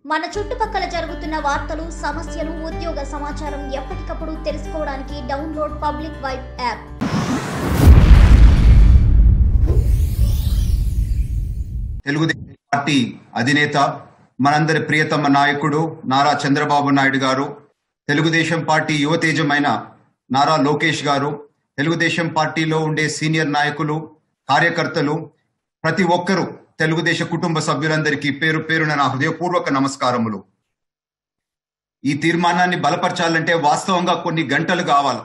మన చుట్టుపక్కల జరుగుతున్న వార్తలు సమస్యలు ఉద్యోగ సమాచారం ఎప్పటికప్పుడు తెలుసుకోవడానికి download public vibe app Telugu Desam party అధినేత మనందరి ప్రియతమ నాయకుడు నారా చంద్రబాబు నాయుడు గారు తెలుగుదేశం పార్టీ యువతేజమైన నారా లోకేష్ గారు తెలుగుదేశం పార్టీలో ఉండే సీనియర్ నాయకులు కార్యకర్తలు ప్రతి ఒక్కరూ తెలుగుదేశం కుటుంబ సభ్యులందరికీ పేరు పేరున నా హృదయపూర్వక నమస్కారములు ఈ తీర్మానాన్ని బలపరచాలంటే వాస్తవంగా కొన్ని గంటలు కావాలి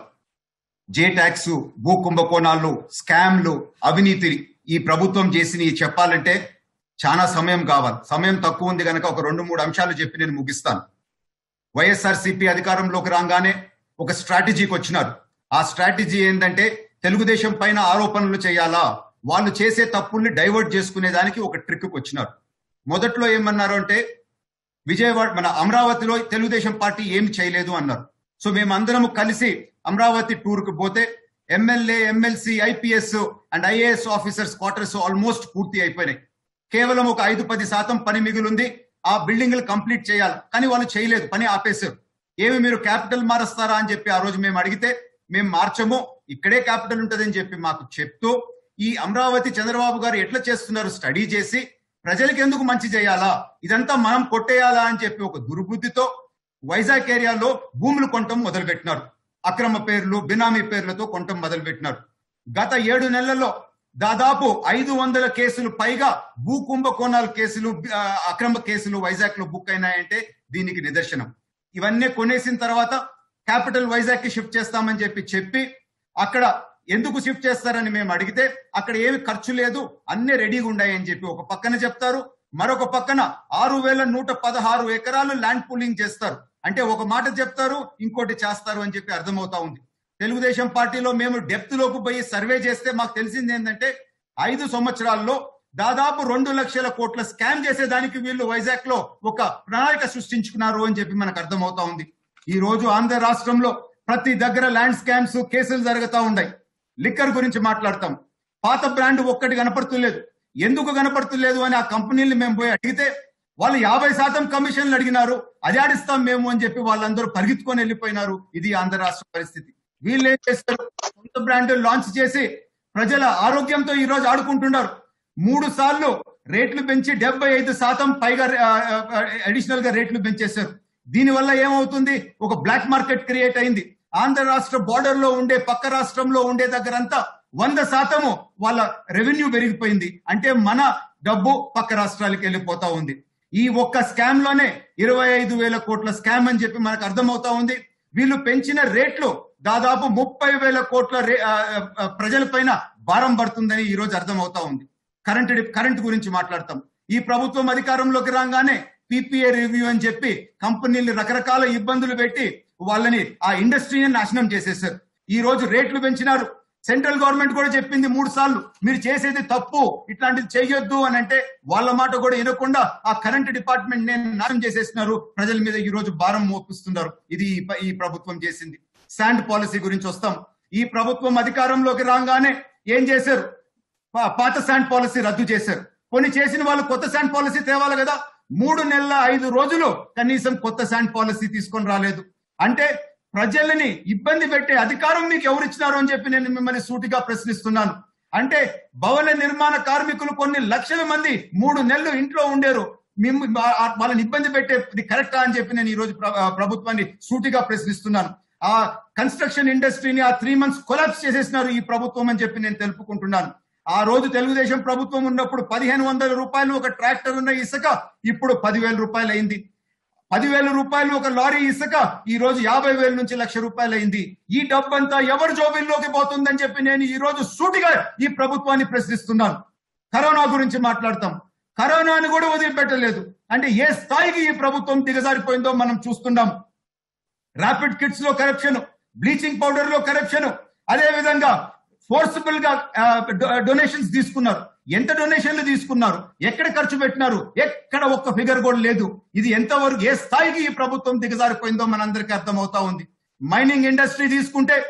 జే ట్యాక్స్ భూ కుంభకోణాలు స్కామ్లు అవినీతి ఈ ప్రభుత్వం చేసి చెప్పాలంటే చాలా సమయం కావాలి సమయం తక్కువ ఉంది కనుక ఒక రెండు మూడు అంశాలు చెప్పి నేను ముగిస్తాను వైఎస్ఆర్సీపీ అధికారంలోకి రాగానే ఒక స్ట్రాటజీకి వచ్చినారు ఆ స్ట్రాటజీ ఏంటంటే తెలుగుదేశం పైన ఆరోపణలు చేయాలా వాళ్ళు చేసే తప్పుల్ని డైవర్ట్ చేసుకునే దానికి ఒక ట్రిక్ వచ్చినారు మొదట్లో ఏమన్నారు అంటే విజయవాడ మన అమరావతిలో తెలుగుదేశం పార్టీ ఏమి చేయలేదు అన్నారు సో మేమందరం కలిసి అమరావతి టూర్ కు పోతే MLA MLC IPS and IAS officers quarters almost పూర్తి అయిపోయినాయి కేవలం ఒక ఐదు పది శాతం పని మిగిలింది ఆ బిల్డింగ్లు కంప్లీట్ చేయాలి కానీ వాళ్ళు చేయలేదు పని ఆపేశారు ఏమి మీరు క్యాపిటల్ మారుస్తారా అని చెప్పి ఆ రోజు మేము అడిగితే మేము మార్చము ఇక్కడే క్యాపిటల్ ఉంటుందని చెప్పి మాకు చెప్తూ ఈ అమరావతి చంద్రబాబు గారు ఎట్లా చేస్తున్నారు స్టడీ చేసి ప్రజలకు ఎందుకు మంచి చేయాలా ఇదంతా మనం కొట్టేయాలా అని చెప్పి ఒక దుర్బుద్ధితో వైజాగ్ ఏరియాలో భూములు కొనటం మొదలుపెట్టినారు అక్రమ పేర్లు బినామీ పేర్లతో కొనటం మొదలుపెట్టినారు గత ఏడు నెలల్లో దాదాపు ఐదు వందల కేసులు పైగా భూ కుంభకోణాల కేసులు ఆ, అక్రమ కేసులు వైజాగ్ లో బుక్ అయినాయంటే దీనికి నిదర్శనం ఇవన్నీ కొనేసిన తర్వాత క్యాపిటల్ వైజాగ్ కి షిఫ్ట్ చేస్తామని చెప్పి చెప్పి అక్కడ ఎందుకు షిఫ్ట్ చేస్తారని మేము అడిగితే అక్కడ ఏమి ఖర్చు లేదు అన్ని రెడీగా ఉన్నాయని చెప్పి ఒక పక్కన చెప్తారు మరొక పక్కన ఆరు వేల నూట పదహారు ఎకరాలు ల్యాండ్ పూలింగ్ చేస్తారు అంటే ఒక మాట చెప్తారు ఇంకోటి చేస్తారు అని చెప్పి అర్థమవుతా ఉంది తెలుగుదేశం పార్టీలో మేము డెప్త్ లోకి పోయి సర్వే చేస్తే మాకు తెలిసింది ఏంటంటే ఐదు సంవత్సరాల్లో దాదాపు రెండు లక్షల కోట్ల స్కామ్ చేసేదానికి వీళ్ళు వైజాగ్ లో ఒక ప్రణాళిక సృష్టించుకున్నారు అని చెప్పి మనకు అర్థమవుతా ఉంది ఈ రోజు ఆంధ్ర రాష్ట్రంలో ప్రతి దగ్గర ల్యాండ్ స్కామ్స్ కేసులు జరుగుతూ ఉన్నాయి లిక్కర్ గురించి మాట్లాడతాం పాత బ్రాండ్ ఒక్కటి కనపడుతులేదు ఎందుకు కనపడుతులేదు అని ఆ కంపెనీలు మేము పోయి అడిగితే వాళ్ళు యాభై శాతం కమిషన్లు అడిగినారు అది ఆడిస్తాం మేము అని చెప్పి వాళ్ళందరూ పరిగెత్తుకొని వెళ్ళిపోయినారు ఇది ఆంధ్ర రాష్ట్ర పరిస్థితి వీళ్ళు ఏం చేస్తారు సొంత బ్రాండ్ లాంచ్ చేసి ప్రజల ఆరోగ్యంతో ఈ రోజు ఆడుకుంటున్నారు మూడు సార్లు రేట్లు పెంచి డెబ్బై ఐదు శాతం పైగా అడిషనల్ గా రేట్లు పెంచేశారు దీనివల్ల ఏమవుతుంది ఒక బ్లాక్ మార్కెట్ క్రియేట్ అయింది ఆంధ్ర రాష్ట్ర బార్డర్ లో ఉండే పక్క రాష్ట్రంలో ఉండే దగ్గరంతా వంద శాతము వాళ్ళ రెవెన్యూ పెరిగిపోయింది అంటే మన డబ్బు పక్క రాష్ట్రాలకు వెళ్ళిపోతా ఉంది ఈ ఒక్క స్కామ్ లోనే ఇరవై ఐదు వేల కోట్ల స్కామ్ అని చెప్పి మనకు అర్థమవుతా ఉంది వీళ్ళు పెంచిన రేట్లు దాదాపు ముప్పై వేల కోట్ల రే- ఆ, ఆ, ప్రజల పైన భారం పడుతుందని ఈ రోజు అర్థమవుతా ఉంది కరెంట్ కరెంట్ గురించి మాట్లాడతాం ఈ ప్రభుత్వం అధికారంలోకి రాగానే పీపీఏ రివ్యూ అని చెప్పి కంపెనీలు రకరకాల ఇబ్బందులు పెట్టి వాళ్ళని ఆ ఇండస్ట్రీని నాశనం చేసేసారు ఈ రోజు రేట్లు పెంచినారు సెంట్రల్ గవర్నమెంట్ కూడా చెప్పింది మూడు సార్లు మీరు చేసేది తప్పు ఇట్లాంటిది చేయొద్దు అని అంటే వాళ్ళ మాట కూడా వినకుండా ఆ కరెంట్ డిపార్ట్మెంట్ నేను నాశనం చేసేస్తున్నారు ప్రజల మీద ఈ రోజు భారం మోపిస్తున్నారు ఇది ఈ ప- ఈ ప్రభుత్వం చేసింది శాండ్ పాలసీ గురించి వస్తాం ఈ ప్రభుత్వం అధికారంలోకి రాగానే ఏం చేశారు పా- పాత శాండ్ పాలసీ రద్దు చేశారు కొన్ని చేసిన వాళ్ళు కొత్త శాండ్ పాలసీ తేవాలి కదా మూడు నెలల ఐదు రోజులు కనీసం కొత్త శాండ్ పాలసీ తీసుకొని రాలేదు అంటే ప్రజలని ఇబ్బంది పెట్టే అధికారం మీకు ఎవరు ఇచ్చినారు అని చెప్పి నేను మిమ్మల్ని సూటిగా ప్రశ్నిస్తున్నాను అంటే భవన నిర్మాణ కార్మికులు కొన్ని లక్షల మంది మూడు నెలలు ఇంట్లో ఉండేరు మిమ్మ- వా- వాళ్ళని ఇబ్బంది పెట్టేది కరెక్టా అని చెప్పి నేను ఈ రోజు ప్ర- ప్రభుత్వాన్ని సూటిగా ప్రశ్నిస్తున్నాను ఆ కన్స్ట్రక్షన్ ఇండస్ట్రీని ఆ త్రీ మంత్స్ కొలాప్స్ చేసేసినారు ఈ ప్రభుత్వం అని చెప్పి నేను తెలుపుకుంటున్నాను ఆ రోజు తెలుగుదేశం ప్రభుత్వం ఉన్నప్పుడు పదిహేను వందల రూపాయలు ఒక ట్రాక్టర్ ఉన్న ఇసుక ఇప్పుడు పదివేల రూపాయలు అయింది పదివేల రూపాయలు ఒక లారీ ఇసుక ఈ రోజు యాభై వేల నుంచి లక్ష రూపాయలు అయింది ఈ డబ్బంతా ఎవరి జోబిల్లోకి పోతుందని చెప్పి నేను ఈ రోజు సూటిగా ఈ ప్రభుత్వాన్ని ప్రశ్నిస్తున్నాను కరోనా గురించి మాట్లాడతాం కరోనాను కూడా వదిలిపెట్టలేదు అంటే ఏ స్థాయికి ఈ ప్రభుత్వం దిగజారిపోయిందో మనం చూస్తున్నాం ర్యాపిడ్ కిట్స్ లో కరప్షన్ బ్లీచింగ్ పౌడర్ లో కరప్షన్ అదే విధంగా ఫోర్సిబుల్ గా డొనేషన్స్ తీసుకున్నారు ఎంత డొనేషన్లు తీసుకున్నారు ఎక్కడ ఖర్చు పెట్టినారు ఎక్కడ ఒక్క ఫిగర్ కూడా లేదు ఇది ఎంతవరకు ఏ స్థాయికి ఈ ప్రభుత్వం దిగజారిపోయిందో మనందరికీ అర్థమవుతా ఉంది మైనింగ్ ఇండస్ట్రీ తీసుకుంటే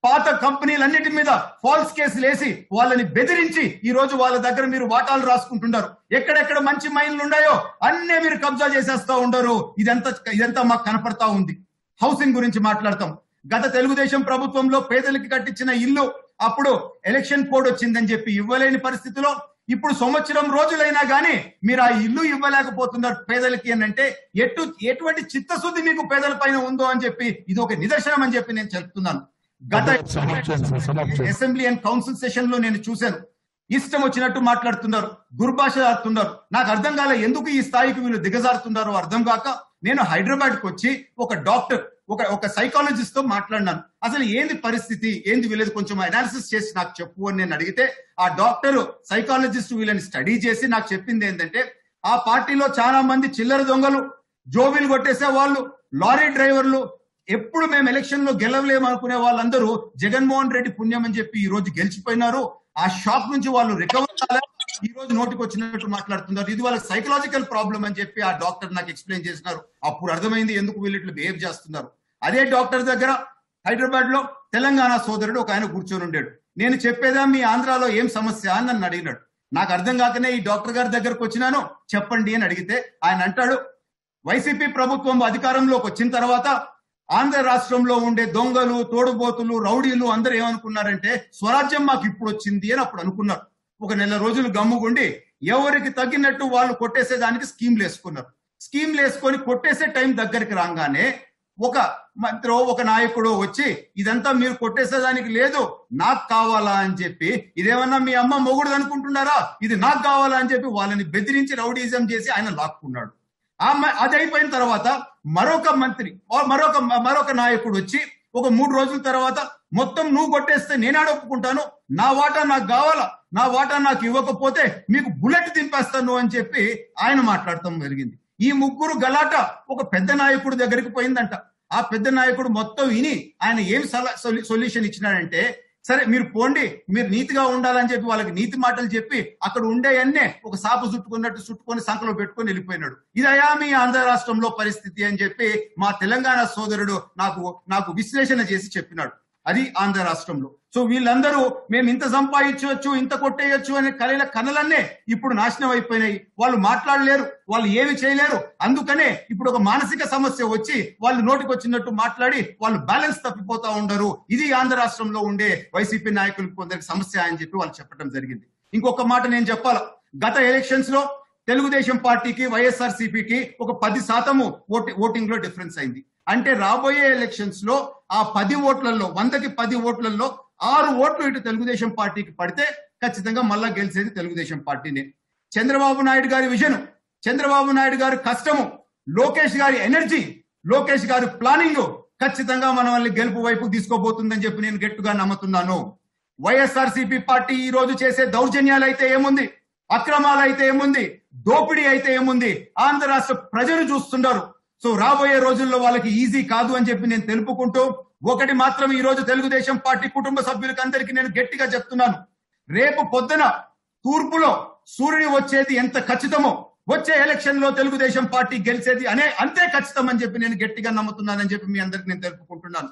పాత కంపెనీలన్నిటి మీద ఫాల్స్ కేసులు వేసి వాళ్ళని బెదిరించి ఈ రోజు వాళ్ళ దగ్గర మీరు వాటాలు రాసుకుంటున్నారు ఎక్కడెక్కడ మంచి మైన్లు ఉన్నాయో అన్నే మీరు కబ్జా చేసేస్తా ఉండరు ఇదంతా ఇదంతా మాకు కనపడతా ఉంది హౌసింగ్ గురించి మాట్లాడతాం గత తెలుగుదేశం ప్రభుత్వంలో పేదలకి కట్టించిన ఇల్లు అప్పుడు ఎలక్షన్ కోడ్ వచ్చిందని చెప్పి ఇవ్వలేని పరిస్థితిలో ఇప్పుడు సంవత్సరం రోజులైనా గానీ మీరు ఆ ఇల్లు ఇవ్వలేకపోతున్నారు పేదలకి అని అంటే ఎటు ఎటువంటి చిత్తశుద్ధి మీకు పేదల పైన ఉందో అని చెప్పి ఇది ఒక నిదర్శనం అని చెప్పి నేను చెప్తున్నాను గత సమాప్తం సమాప్తం అసెంబ్లీ అండ్ కౌన్సిల్ సెషన్ లో నేను చూశాను ఇష్టం వచ్చినట్టు మాట్లాడుతున్నారు దుర్భాష ఆడుతున్నారు నాకు అర్థం కాలే ఎందుకు ఈ స్థాయికి వీళ్ళు దిగజారుతున్నారో అర్థం కాక నేను హైదరాబాద్ కు వచ్చి ఒక డాక్టర్ ఒక ఒక సైకాలజిస్ట్ తో మాట్లాడినాను అసలు ఏంది పరిస్థితి ఏంది వీళ్ళది కొంచెం అనాలిసిస్ చేసి నాకు చెప్పు అని నేను అడిగితే ఆ డాక్టర్ సైకాలజిస్ట్ వీళ్ళని స్టడీ చేసి నాకు చెప్పింది ఏంటంటే ఆ పార్టీలో చాలా మంది చిల్లర దొంగలు జోబీలు కొట్టేసే వాళ్ళు లారీ డ్రైవర్లు ఎప్పుడు మేము ఎలక్షన్ లో గెలవలేము అనుకునే వాళ్ళందరూ జగన్మోహన్ రెడ్డి పుణ్యం అని చెప్పి ఈ రోజు గెలిచిపోయినారు ఆ షాక్ నుంచి వాళ్ళు రికవర్ కాలేదు ఈ రోజు నోటికి వచ్చినట్టు మాట్లాడుతున్నారు ఇది వాళ్ళ సైకలాజికల్ ప్రాబ్లం అని చెప్పి ఆ డాక్టర్ నాకు ఎక్స్ప్లెయిన్ చేసినారు అప్పుడు అర్థమైంది ఎందుకు వీళ్ళు ఇట్లా బిహేవ్ చేస్తున్నారు అదే డాక్టర్ దగ్గర హైదరాబాద్ లో తెలంగాణ సోదరుడు ఒక ఆయన కూర్చొని ఉండాడు నేను చెప్పేదా మీ ఆంధ్రాలో ఏం సమస్య అని నన్ను అడిగినాడు నాకు అర్థం కాకనే ఈ డాక్టర్ గారి దగ్గరకు వచ్చినాను చెప్పండి అని అడిగితే ఆయన అంటాడు వైసీపీ ప్రభుత్వం అధికారంలోకి వచ్చిన తర్వాత ఆంధ్ర రాష్ట్రంలో ఉండే దొంగలు తోడుబోతులు రౌడీలు అందరూ ఏమనుకున్నారంటే స్వరాజ్యం మాకు ఇప్పుడు వచ్చింది అని అప్పుడు అనుకున్నారు ఒక నెల రోజులు గమ్ముగుండి ఎవరికి తగ్గినట్టు వాళ్ళు కొట్టేసే దానికి స్కీమ్లు వేసుకున్నారు స్కీమ్లు వేసుకొని కొట్టేసే టైం దగ్గరికి రాగానే ఒక మంత్రి ఒక నాయకుడు వచ్చి ఇదంతా మీరు కొట్టేసేదానికి లేదు నాకు కావాలా అని చెప్పి ఇదేమన్నా మీ అమ్మ మొగుడు అనుకుంటున్నారా ఇది నాకు కావాలా అని చెప్పి వాళ్ళని బెదిరించి రౌడీజం చేసి ఆయన లాక్కున్నాడు ఆ మ- అది అయిపోయిన తర్వాత మరొక మంత్రి ఓ మరొక మరొక నాయకుడు వచ్చి ఒక మూడు రోజుల తర్వాత మొత్తం నువ్వు కొట్టేస్తే నేనాడు ఒప్పుకుంటాను నా వాటా నాకు కావాలా నా వాటా నాకు ఇవ్వకపోతే మీకు బుల్లెట్ దింపేస్తాను అని చెప్పి ఆయన మాట్లాడటం జరిగింది ఈ ముగ్గురు గలాట ఒక పెద్ద నాయకుడి దగ్గరికి పోయిందంట ఆ పెద్ద నాయకుడు మొత్తం విని ఆయన ఏం సల- సొల్యూ- సొల్యూషన్ ఇచ్చినాడంటే సరే మీరు పోండి మీరు నీతిగా ఉండాలని చెప్పి వాళ్ళకి నీతి మాటలు చెప్పి అక్కడ ఉండేయన్నే ఒక సాపు చుట్టుకున్నట్టు చుట్టుకొని సంకలో పెట్టుకొని వెళ్ళిపోయినాడు ఇదయా మీ ఆంధ్ర రాష్ట్రంలో పరిస్థితి అని చెప్పి మా తెలంగాణ సోదరుడు నాకు నాకు విశ్లేషణ చేసి చెప్పినాడు అది ఆంధ్ర రాష్ట్రంలో సో వీళ్ళందరూ మేము ఇంత సంపాదించవచ్చు ఇంత కొట్టేయచ్చు అనే కళల కళలన్నే ఇప్పుడు నాశనం అయిపోయినాయి వాళ్ళు మాట్లాడలేరు వాళ్ళు ఏమి చేయలేరు అందుకనే ఇప్పుడు ఒక మానసిక సమస్య వచ్చి వాళ్ళు నోటికి వచ్చినట్టు మాట్లాడి వాళ్ళు బ్యాలెన్స్ తప్పిపోతా ఉండరు ఇది ఆంధ్ర రాష్ట్రంలో ఉండే వైసీపీ నాయకులకు కొందరికి సమస్య అని చెప్పి వాళ్ళు చెప్పడం జరిగింది ఇంకొక మాట నేను చెప్పాల గత ఎలక్షన్స్ లో తెలుగుదేశం పార్టీకి వైఎస్ఆర్ సిపికి ఒక పది శాతము ఓటి ఓటింగ్ లో డిఫరెన్స్ అయింది అంటే రాబోయే ఎలక్షన్స్ లో ఆ పది ఓట్లలో వందకి పది ఓట్లలో ఆరు ఓట్లు ఇటు తెలుగుదేశం పార్టీకి పడితే ఖచ్చితంగా మళ్ళా గెలిచేది తెలుగుదేశం పార్టీనే చంద్రబాబు నాయుడు గారి విజన్ చంద్రబాబు నాయుడు గారి కష్టము లోకేష్ గారి ఎనర్జీ లోకేష్ గారి ప్లానింగ్ ఖచ్చితంగా మనల్ని గెలుపు వైపు తీసుకోబోతుందని చెప్పి నేను గట్టిగా నమ్ముతున్నాను వైఎస్ఆర్ పార్టీ ఈ రోజు చేసే దౌర్జన్యాలు అయితే ఏముంది అక్రమాలు అయితే ఏముంది దోపిడీ అయితే ఏముంది ఆంధ్ర రాష్ట్ర ప్రజలు చూస్తున్నారు సో రాబోయే రోజుల్లో వాళ్ళకి ఈజీ కాదు అని చెప్పి నేను తెలుపుకుంటూ ఒకటి మాత్రం ఈ రోజు తెలుగుదేశం పార్టీ కుటుంబ సభ్యులకి అందరికీ నేను గట్టిగా చెప్తున్నాను రేపు పొద్దున తూర్పులో సూర్యుడు వచ్చేది ఎంత ఖచ్చితమో వచ్చే ఎలక్షన్ లో తెలుగుదేశం పార్టీ గెలిచేది అనే అంతే ఖచ్చితం అని చెప్పి నేను గట్టిగా నమ్ముతున్నానని చెప్పి మీ అందరికి నేను తెలుపుకుంటున్నాను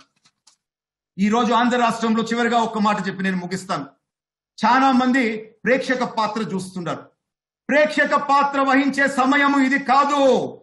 ఈ రోజు ఆంధ్ర రాష్ట్రంలో చివరిగా ఒక్క మాట చెప్పి నేను ముగిస్తాను చాలా మంది ప్రేక్షక పాత్ర చూస్తున్నారు ప్రేక్షక పాత్ర వహించే సమయం ఇది కాదు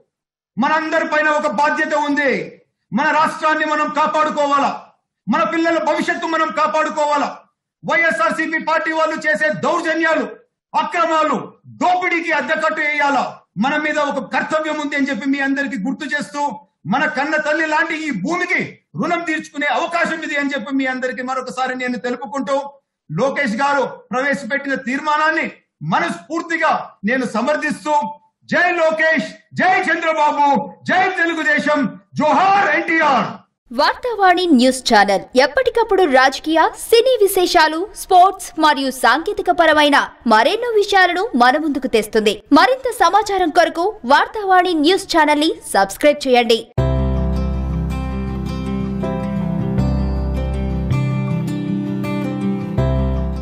మనందరి పైన ఒక బాధ్యత ఉంది మన రాష్ట్రాన్ని మనం కాపాడుకోవాలా మన పిల్లల భవిష్యత్తు మనం కాపాడుకోవాలా వైఎస్ఆర్ పార్టీ వాళ్ళు చేసే దౌర్జన్యాలు అక్రమాలు దోపిడీకి అద్దెకట్టు వేయాలా మన మీద ఒక కర్తవ్యం ఉంది అని చెప్పి మీ అందరికి గుర్తు చేస్తూ మన కన్న తల్లి లాంటి ఈ భూమికి రుణం తీర్చుకునే అవకాశం ఇది అని చెప్పి మీ అందరికి మరొకసారి నేను తెలుపుకుంటూ లోకేష్ గారు ప్రవేశపెట్టిన తీర్మానాన్ని మనస్ఫూర్తిగా నేను సమర్థిస్తూ జై లోకేష్ జై చంద్రబాబు జై తెలుగుదేశం జోహార్ ఎన్టీఆర్ వార్తావాణి న్యూస్ ఛానల్ ఎప్పటికప్పుడు రాజకీయ సినీ విశేషాలు స్పోర్ట్స్ మరియు సాంకేతిక పరమైన మరెన్నో విషయాలను మన ముందుకు తెస్తుంది మరింత సమాచారం కొరకు వార్తావాణి న్యూస్ ఛానల్ ని సబ్స్క్రైబ్ చేయండి